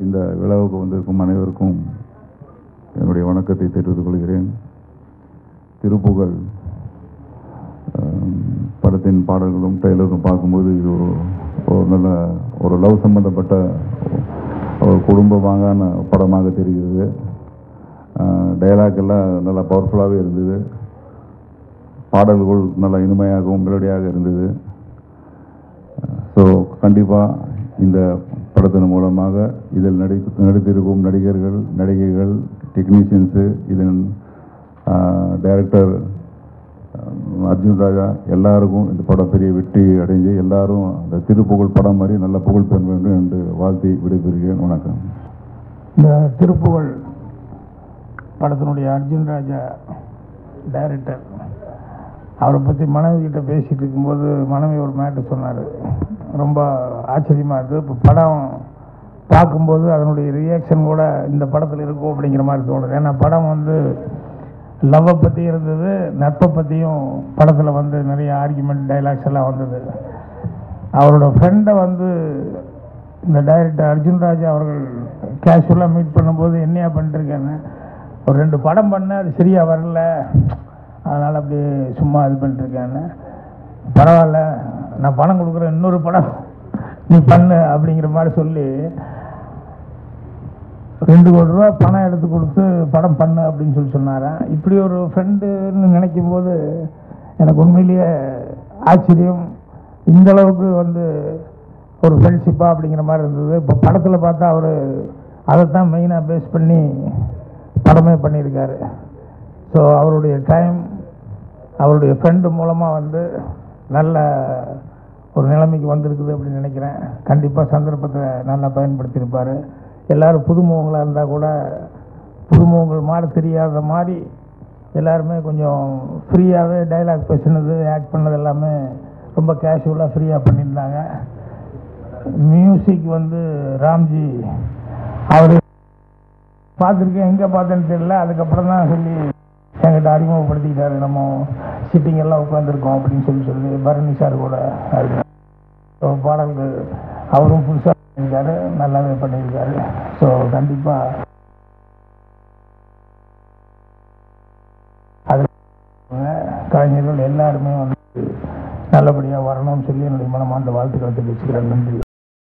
இந்த விழாவுக்கு வந்திருக்கும் அனைவருக்கும் என்னுடைய வணக்கத்தை தெரிவித்துக் கொள்கிறேன் திருப்புகழ் ஆம், படத்தின் பாடல்களும் ட்ரெய்லரும் பார்க்கும்போது இது ஒரு ஒரு நல்ல ஒரு லவ் சம்பந்தப்பட்ட ஒரு குடும்பமாகான படமாக தெரிகிறது டயலாக் எல்லாம் நல்லா பவர்ஃபுல்லாகவே இருந்தது பாடல்கள் நல்லா இனிமையாகவும் மெலடியாக இருந்தது ஸோ கண்டிப்பாக இந்த படத்தின் மூலமாக இதில் நடி நடித்திருக்கும் நடிகர்கள் நடிகைகள் டெக்னீஷியன்ஸு இதன் டைரக்டர் அர்ஜுன் ராஜா எல்லாருக்கும் இந்த படம் பெரிய வெற்றி அடைஞ்சு எல்லாரும் அந்த திருப்புகழ் படம் மாதிரி நல்ல புகழ் பெற வேண்டும் என்று வாழ்த்தி விடைபெறுகிறேன் வணக்கம் இந்த திருப்புகழ் படத்தினுடைய அர்ஜுன் ராஜா டைரக்டர் அவரை பற்றி மனைவி கிட்ட பேசிட்டு இருக்கும்போது மனைவி ஒரு மேட்டு சொன்னார் ரொம்ப ஆச்சரியமாக இருக்குது இப்போ படம் பார்க்கும்போது அதனுடைய ரியாக்ஷன் கூட இந்த படத்தில் இருக்கும் அப்படிங்கிற மாதிரி தோணுது ஏன்னா படம் வந்து லவ்வை பற்றி இருந்தது நட்பை பற்றியும் படத்தில் வந்து நிறைய ஆர்குமெண்ட் டைலாக்ஸ் எல்லாம் வந்தது அவரோட ஃப்ரெண்டை வந்து இந்த டைரக்டர் அர்ஜுன் ராஜா அவர்கள் கேஷுவலாக மீட் பண்ணும்போது என்னையா பண்ணிருக்கேன்னு ஒரு ரெண்டு படம் பண்ண அது சரியாக வரல அதனால் அப்படியே சும்மா இது பண்ணிருக்கேன்னு பரவாயில்ல நான் பணம் கொடுக்குறேன் இன்னொரு படம் நீ பண்ணு அப்படிங்கிற மாதிரி சொல்லி ரெண்டு கோடி ரூபா பணம் எடுத்து கொடுத்து படம் பண்ணு அப்படின்னு சொல்லி சொன்னாராம் இப்படி ஒரு ஃப்ரெண்டுன்னு நினைக்கும் போது எனக்கு உண்மையிலேயே ஆச்சரியம் இந்த அளவுக்கு வந்து ஒரு ஃப்ரெண்ட்ஷிப்பா அப்படிங்கிற மாதிரி இருந்தது இப்போ படத்தில் பார்த்தா அவர் அதைத்தான் மெயினாக பேஸ் பண்ணி படமே பண்ணியிருக்காரு ஸோ அவருடைய டைம் அவருடைய ஃப்ரெண்டு மூலமாக வந்து நல்ல ஒரு நிலைமைக்கு வந்திருக்குது அப்படின்னு நினைக்கிறேன் கண்டிப்பாக சந்தர்ப்பத்தை நல்லா பயன்படுத்தியிருப்பார் எல்லாரும் புதுமுகங்களாக இருந்தால் கூட புதுமுகங்கள் மாற தெரியாத மாதிரி எல்லாருமே கொஞ்சம் ஃப்ரீயாகவே டைலாக் பேசினது ஆக்ட் பண்ணது எல்லாமே ரொம்ப கேஷுவலாக ஃப்ரீயாக பண்ணியிருந்தாங்க மியூசிக் வந்து ராம்ஜி அவர் பார்த்துருக்கேன் எங்கே பார்த்தேன்னு தெரியல அதுக்கப்புறம் தான் சொல்லி என்கிட்ட அறிமுகப்படுத்திக்கிட்டாரு நம்ம சிட்டிங் எல்லாம் உட்காந்துருக்கோம் அப்படின்னு சொல்லி சொல்லி பரணி சார் கூட அது ஸோ பாடல்கள் அவரும் புதுசாக பண்ணியிருக்காரு நல்லாவே பண்ணியிருக்காரு ஸோ கண்டிப்பாக அது கலைஞர்கள் எல்லாருமே வந்து நல்லபடியாக வரணும்னு சொல்லி என்னுடைய மனமார்ந்த வாழ்த்துக்களை தெரிவிச்சுக்கிறேன் நன்றி